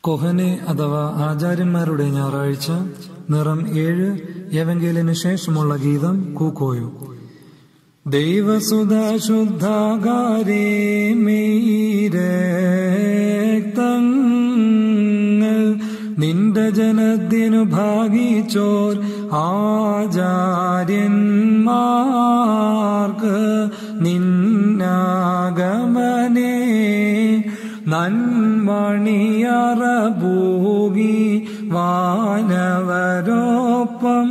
കൊഹനെ അഥവാ ആചാര്യന്മാരുടെ ഞായറാഴ്ച നിറം ഏഴ് യവങ്കേലിന് ശേഷമുള്ള ഗീതം കൂക്കോയോ ദൈവസുത ശുദ്ധാകാരേ മെയ്രക്തങ്ങൾ നിന്റെ ജനത്തിനു ഭാഗിച്ചോർ ആചാര്യന്മാർക്ക് നിന്നാഗമനേ നന്മണിയറബൂകി വാനവരോപ്പം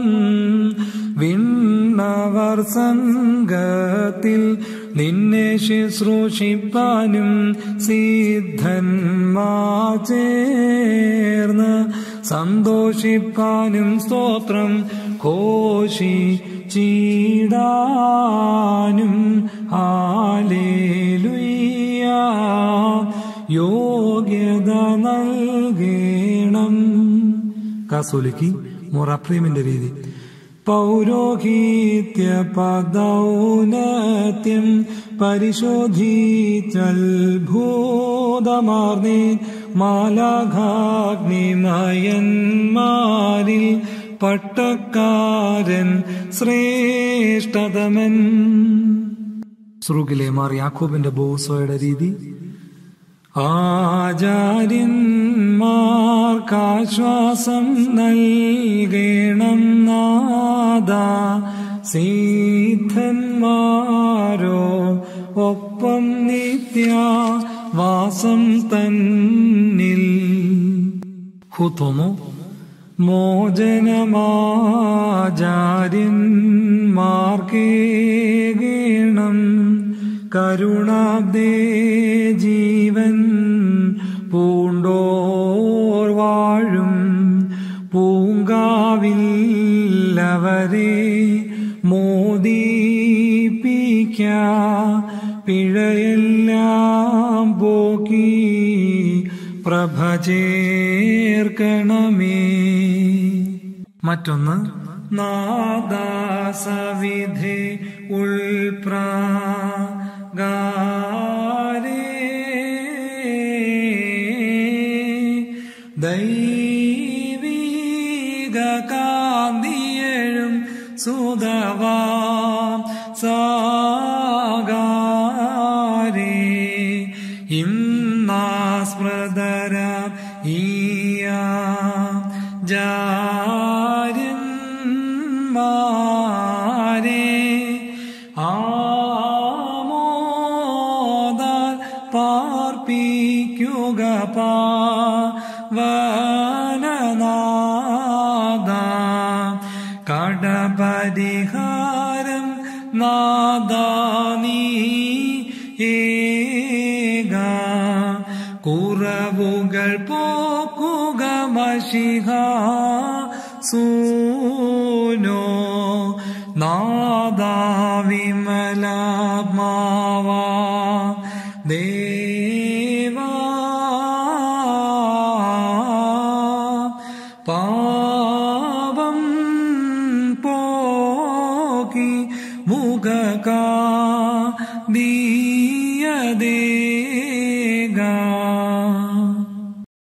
വിണ്ണവർ സംഘത്തിൽ നിന്നെ ശുശ്രൂഷിപ്പാനും സിദ്ധന്മാ ചേർന്ന് സന്തോഷിപ്പാനും സ്തോത്രം കോശി ചീടാനും ഹാലേലുയ്യ യോഗ്യത നൽകണം കാസോലിക്ക് മൊറാപ്രേമിന്റെ രീതി പൗരോഹിത്യ പദൗനത്യം പരിശോധിച്ചത്ഭൂതമാർന്നേ മാലാഘാഗ്നിമയന്മാരിൽ പട്ടക്കാരൻ ശ്രേഷ്ഠതമൻ സുറുകിലെ മാർ യാക്കോബിന്റെ ബോസോയുടെ രീതി ആചാര്യന്മാർക്കാശ്വാസം നൽകണം നാദ സിദ്ധന്മാരോ ഒപ്പം നിത്യ വാസം തന്നിൽ ഹുതോമോ മോചനമാചാര്യന്മാർക്കേകീണം കരുണാബ്ദേ ജീവൻ പൂണ്ടോർ വാഴും പൂങ്കാവില്ലവരെ മോദീപിക്ക പിഴയെല്ലാം പോക്കി പ്രഭ ചേർക്കണമേ മറ്റൊന്ന് നാദാസവിധി ഉൾപ്രാഗാരേ ദൈവിക കാന്തിയഴും സുതവാം സാഗാരേ ഇന്നാസ്മൃതര ഈയ ജാര്യന്മാരെ ആമോദാൽ പാർപ്പിക്കുക പാവനനാദ കടപരിഹാരം നാദാനീ ഏക കുറവുകൾ പോക്കുക മഷിഹ സൂനോ നാദാവിമലാത്മാവാ ദേവാ പാപം പോക്കി മുഖകാ ദീ